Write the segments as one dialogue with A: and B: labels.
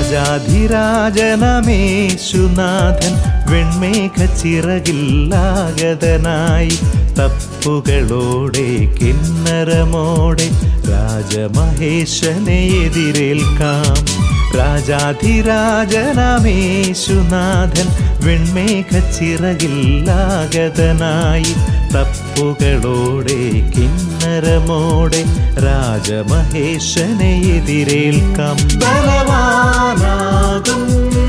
A: രാജാധിരാജനമേശുനാഥൻ വെൺമേഘ ചിറകില്ലാഗതനായി തപ്പുകളോടെ കിന്നരമോടെ രാജമഹേശനെ എതിരേൽക്കാം രാജാധിരാജനമേശുനാഥൻ വെൺമേഘ ചിറകില്ലാഗതനായി തപ്പുകളോടെ കിന്നരമോടെ രാജമഹേശനെ എതിരേൽക്കാം ബലവാനാകും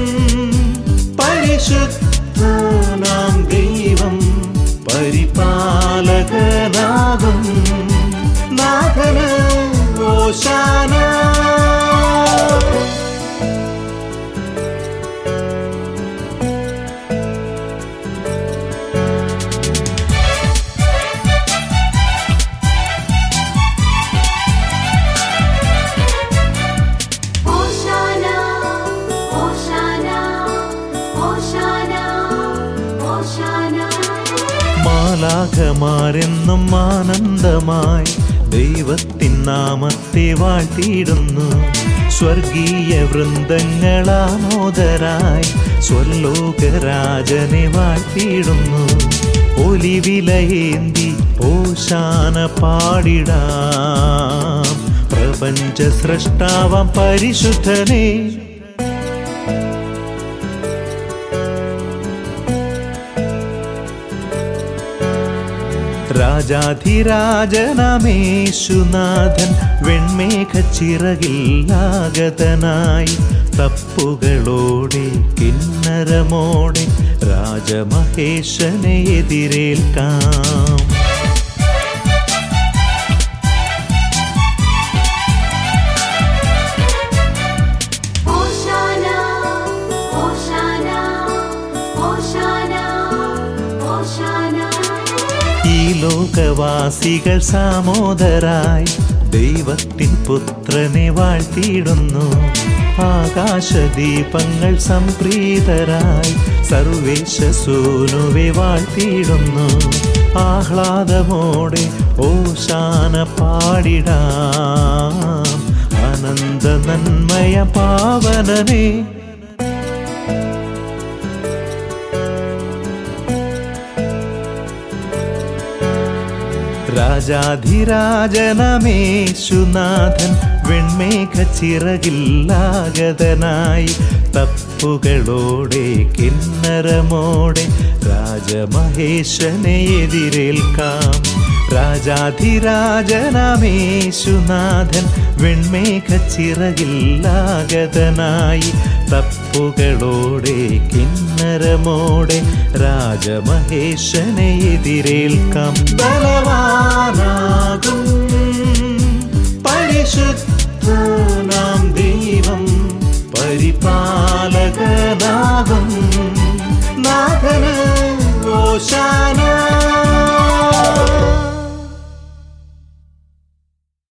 A: പരിശുദ്ധനാം ദൈവം പരിപാലകനാകും നാഥന് ഓശാന
B: Hosanna, Hosanna, Hosanna, Hosanna.
A: മാലാഖമാരെന്നും ആനന്ദമായി ദൈവത്തിൻ നാമത്തെ വാഴ്ത്തിയിടുന്നു സ്വർഗീയ വൃന്ദങ്ങളാമോദരായി സ്വർലോകരാജനെ വാഴ്ത്തിയിടുന്നു ഒലിവിലയേന്തി ഓശാന പാടിടാം പ്രപഞ്ച സൃഷ്ടാവാം പരിശുദ്ധനെ രാജാധിരാജനമേശുനാഥൻ വെൺമേഘ ചിറകില്ലാഗതനായി തപ്പുകളോടെ കിന്നരമോടെ രാജമഹേശനെ എതിരേൽക്കാം
B: Hosanna, Hosanna, Hosanna, Hosanna.
A: ഈ ലോകവാസികൾ സാമോദരായി ദൈവത്തിൻ പുത്രനെ വാഴ്ത്തിയിടുന്നു ആകാശദീപങ്ങൾ സംപ്രീതരായി സർവേശ സൂനുവെ വാഴ്ത്തിയിടുന്നു ആഹ്ലാദമോടെ ഓശാന പാടിടാം അനന്ത നന്മയ പാവനനെ രാജാധിരാജനമേശുനാഥൻ വെൺമേഘ ചിറകില്ലാഗതനായി തപ്പുകളോടെ കിന്നരമോടെ രാജമഹേശനെ എതിരേൽക്കാം രാജാധിരാജനമേശുനാഥൻ വെൺമേഘ ചിറകില്ലാഗതനായി തപ്പുകളോടെ കിന്നരമോടെ രാജമഹേശനെ എതിരേൽക്കാം ബലവാനാകും